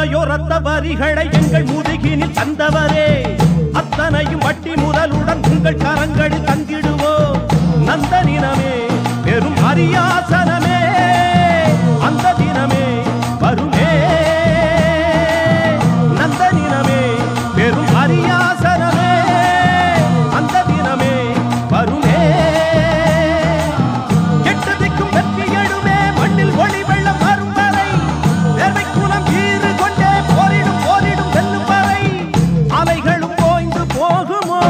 எத்தனையோ ரத்த வரிகளை எங்கள் முதுகினில் தந்தவரே அத்தனையும் வட்டி முதலுடன் உங்கள் கரங்களில் தந்திடுவோம் நந்த தினமே பெரும் அரியாசனமே அந்த தினமே வருமே நந்த தினமே பெரும் அரியாசனமே அந்த தினமே வருமே கெட்டதிக்கும் வெற்றி எழுமே மண்ணில் ஒளி வெள்ளம் வரும் வரை வேர்வை குலம் ஈறு கொண்டே போரிடும் போரிடும் வெல்லும் வரை அலைகளும் ஓய்ந்து போகுமோ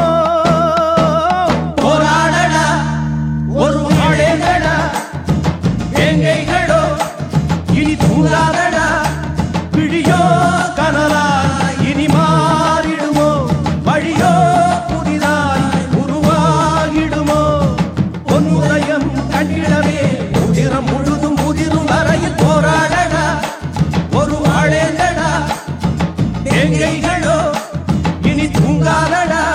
போராடடா ஒரு நாடேங்கடா வேங்கைகளோ இனி தூங்காதடா விழியோ கனலா இனி மாறிடுமோ வழியோ புதிதாய் உருவாகிடுமோ பொன்னுதயம் கண்டிடவே உதிரம் முழுதும் உதிரும் வரையில் போராடடா ஒரு ஆளேங்கடா வேங்கைகளோ இனி தூங்காதடா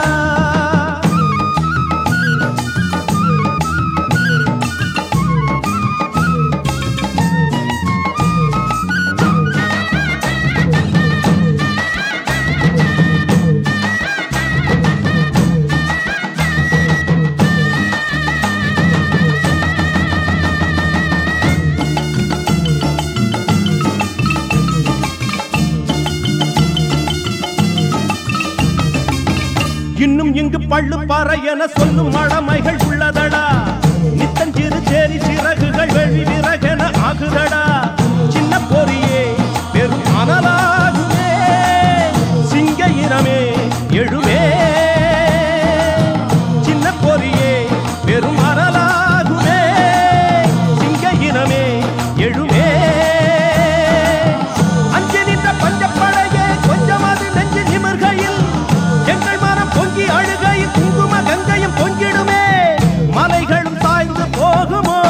இன்னும் இங்கு பள்ளு பாறை என சொல்லும் மழமைகள் உள்ளதடா நித்தஞ்சிறு சேரி சிறகுகள் வெளி விறகென ஆகுதடா சின்ன பொறியே பெரும் அனலாகுமே சிங்க இனமே எழுமே சின்ன பொறியே பெரும் அனலாகுமே சிங்க இனமே எழுமே அஞ்சு நின்ற பஞ்சப்படையே கொஞ்சமாவது நெஞ்சு நிமிர்கையில் எங்கள் மனம் பொங்கி அழுகையில் குங்கும கங்கையும் பொங்கிடுமே மலைகளும் சாய்ந்து போகுமோ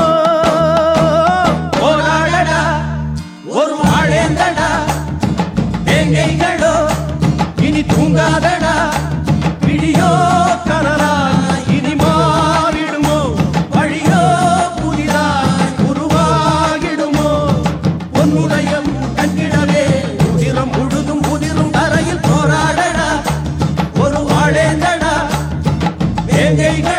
போராடடா ஒரு ஆளேந்தடா வேங்கைகளோ இனி தூங்காதடா விழியோ கனலா இனி மாறிடுமோ வழியோ புதிதாய் உருவாகிடுமோ பொன்னுதயம் கண்டிடவே உதிரம் முழுதும் உதிரும் தரையில் போராடடா ஒரு ஆளேந்தடா வேங்கைகளோ